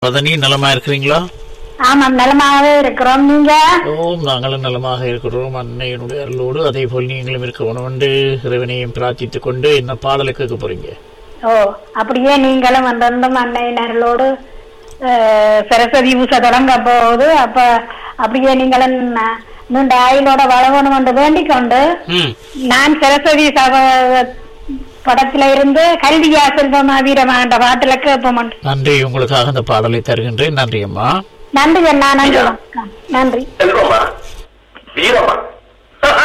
பதனி நலமா இருக்கிறீங்களா ஆமாம் நலமாகவே இருக்கிறோம் நீங்க ஓம் நாங்களும் நலமாக இருக்கிறோம் அன்னையினுடைய அருளோடு அதே போல் நீங்களும் இருக்கணும் என்று இறைவனையும் பிரார்த்தித்துக் கொண்டு என்ன பாடலை கேட்க போறீங்க ஓ அப்படியே நீங்களும் வந்திருந்தும் அன்னையினர்களோடு அஹ், சரஸ்வதி பூசை தொடங்க போகுது அப்ப அப்படியே நீங்களும் ந- நீண்ட ஆயுளோட வளவணும் என்று வேண்டிக் கொண்டு ம் நான் சரஸ்வதி சப படத்துல இருந்து கல்வியா செல்வமா வீரமா என்ற பாட்டுல கேட்போம் நன்றி உங்களுக்காக அந்த பாடலை தருகின்றேன் நன்றி அம்மா நன்றி அண்ணா நன்றி வணக்கம். நன்றி செல்வமா வீரமா